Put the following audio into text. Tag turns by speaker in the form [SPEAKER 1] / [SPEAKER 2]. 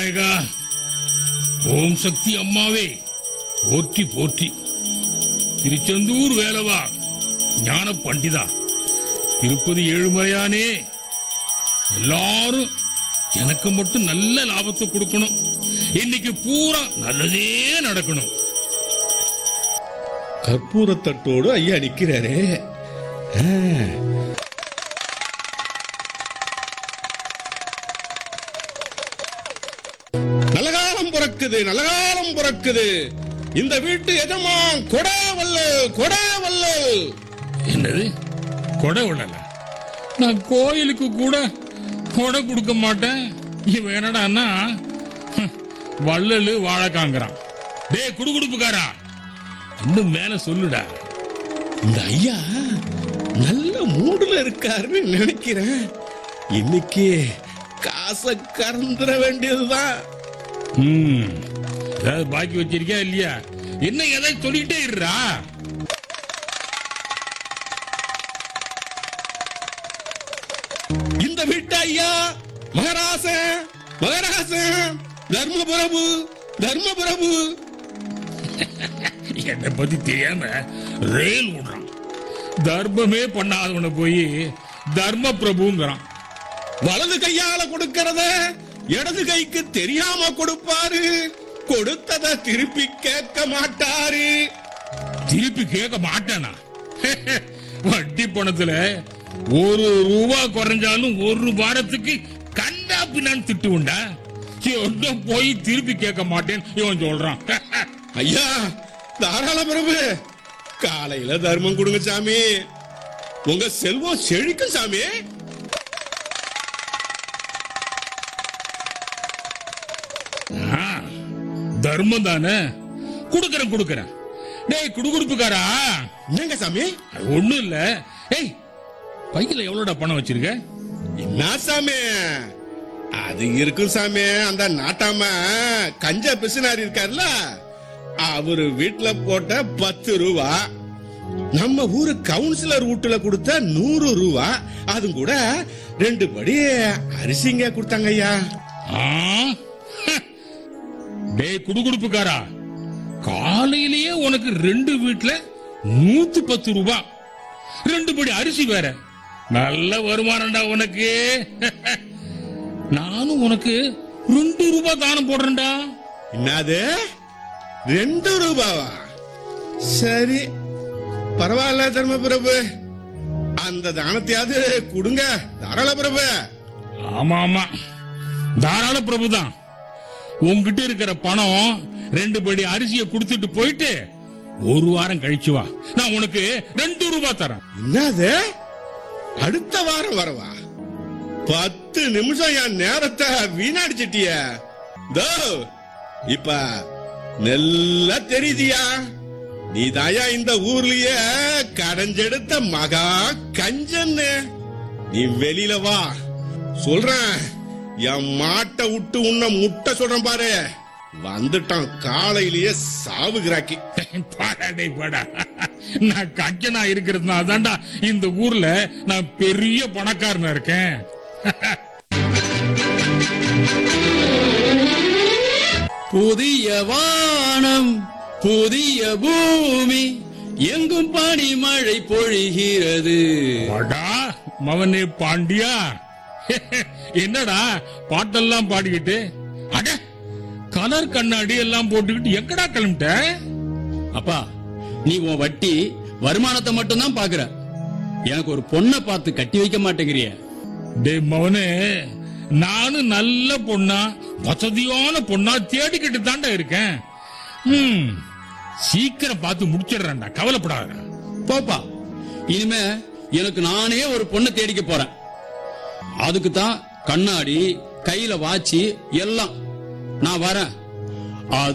[SPEAKER 1] விநாயகா ஓம் சக்தி அம்மாவே போற்றி போற்றி திருச்செந்தூர் வேலவா ஞான பண்டிதா திருப்பதி ஏழுமலையானே எல்லாரும் எனக்கு மட்டும் நல்ல லாபத்தை கொடுக்கணும் இன்னைக்கு பூரா நல்லதே நடக்கணும்
[SPEAKER 2] கற்பூரத்தட்டோடு ஐயா நிக்கிறாரே ஆ. நல்லகாலம் பிறக்குது நல்லகாலம் பிறக்குது இந்த வீட்டு எஜமான் கொடை வல்லல் கொடை வல்லல்
[SPEAKER 1] என்னது கொடை விடல நான் கோயிலுக்கு கூட கொடை கொடுக்க மாட்டேன் இவன் என்னடான்னா ஹம், வள்ளலு வாழைக்காங்கிறான் டேய் குடுகுடுப்புக்காரா இன்னும் மேல சொல்லுடா
[SPEAKER 2] இந்த ஐயா நல்ல மூடுல இருக்காருன்னு நினைக்கிறேன் இன்னைக்கு காசை கறந்துட வேண்டியதுதான்
[SPEAKER 1] ம் ஏதாவது பாக்கி வச்சிருக்கியா இல்லையா என்ன எதை சொல்லிட்டே இருடா
[SPEAKER 2] இந்த வீட்டு ஐயா மகராசன் மகராசன் தர்மபிரபு தர்மபிரபு
[SPEAKER 1] என்னை பத்தி தெரியாம ரயில் விடுறான் தர்மமே பண்ணாதவனை போய் தர்ம பிரபுங்கிறான்
[SPEAKER 2] வலது கையால கொடுக்கறத இடது கைக்கு தெரியாம கொடுப்பாரு கொடுத்தத திருப்பி கேட்க மாட்டாரு
[SPEAKER 1] திருப்பி கேட்க மாட்டேனா வட்டி பணத்துல ஒரு ரூபா குறைஞ்சாலும் ஒரு வாரத்துக்கு கண்டா பின்னான்னு திட்டு உண்டா என்ன போய் திருப்பி கேட்க மாட்டேன் இவன் சொல்றான்
[SPEAKER 2] ஐயா தாராள பிரபு காலையில தர்மம் கொடுங்க சாமி உங்க செல்வம் செழிக்கும் சாமி
[SPEAKER 1] ஆ, தர்மம் தானே குடுக்கறேன் குடுக்கறேன் டேய் குடுகுடுப்புக்காரா
[SPEAKER 2] என்னங்க சாமி
[SPEAKER 1] அது ஒண்ணும் இல்ல ஏய் பையில எவ்வளவுடா பணம் வச்சிருக்க
[SPEAKER 2] என்ன சாமி அது இருக்கும் சாமி அந்த நாட்டாம கஞ்ச பிசுனாரி இருக்காருல்ல அவரு வீட்டுல போட்ட பத்து ரூபா நம்ம ஊரு கவுன்சிலர் வீட்டுல கொடுத்த நூறு ரூபா அது கூட ரெண்டு படி அரிசிங்க கொடுத்தாங்க ஐயா
[SPEAKER 1] ஆ? டேய் குடுகுடுப்புக்காரா காலையிலேயே உனக்கு ரெண்டு வீட்ல நூத்தி பத்து ரூபாய் ரெண்டு படி அரிசி வேற நல்ல வருமானம்டா உனக்கு நானும் உனக்கு ரெண்டு ரூபாய் தானம் போடுறேன்டா
[SPEAKER 2] என்னது ரெண்டு ரூபாவா சரி பரவாயில்ல தர்ம பிரபு அந்த தானத்தையாவது கொடுங்க தாராள பிரபு
[SPEAKER 1] ஆமா ஆமா தாராள பிரபுதான் உன்கிட்ட இருக்கிற பணம் ரெண்டு படி அரிசியை கொடுத்துட்டு போயிட்டு ஒரு வாரம் கழிச்சு வா நான் உனக்கு ரெண்டு ரூபாய் தரேன்
[SPEAKER 2] என்னது அடுத்த வாரம் வரவா பத்து நிமிஷம் என் நேரத்தை வீணடிச்சிட்டிய தோ இப்ப நல்லா தெரியுதியா நீ தாயா இந்த ஊர்லயே கடைஞ்செடுத்த மகா கஞ்சன்னு நீ வெளியில வா சொல்றேன் என் மாட்டை விட்டு உன்னை முட்டை சொல்றேன் பாரு வந்துட்டான் காலையிலேயே சாவுகிறாக்கி
[SPEAKER 1] பாடாடே பாடா நான் கஞ்சனா இருக்கிறதுனால தான்டா இந்த ஊர்ல நான் பெரிய பணக்காரனா இருக்கேன்
[SPEAKER 3] புதிய வானம் புதிய பூமி எங்கும் பனிமழை பொழிகிறது
[SPEAKER 1] வாடா மவனே பாண்டியா என்னடா பாட்டெல்லாம் பாடிக்கிட்டு அட கலர் கண்ணாடி எல்லாம் போட்டுக்கிட்டு எங்கடா கிளம்பிட்ட
[SPEAKER 3] அப்பா நீ உன் வட்டி வருமானத்தை மட்டும் தான் பாக்குற எனக்கு ஒரு பொண்ணை பார்த்து கட்டி வைக்க மாட்டேங்கிறிய
[SPEAKER 1] டே மவனே நானும் நல்ல பொண்ணா வசதியான பொண்ணா தேடிக்கிட்டு தாண்டா இருக்கேன் ம், சீக்கிரம் பார்த்து முடிச்சிடுறேன்டா கவலைப்படாத
[SPEAKER 3] போப்பா இனிமே எனக்கு நானே ஒரு பொண்ணை தேடிக்க போறேன் அதுக்கு தான் கண்ணாடி கையில வாட்சி எல்லாம் நான் வரேன்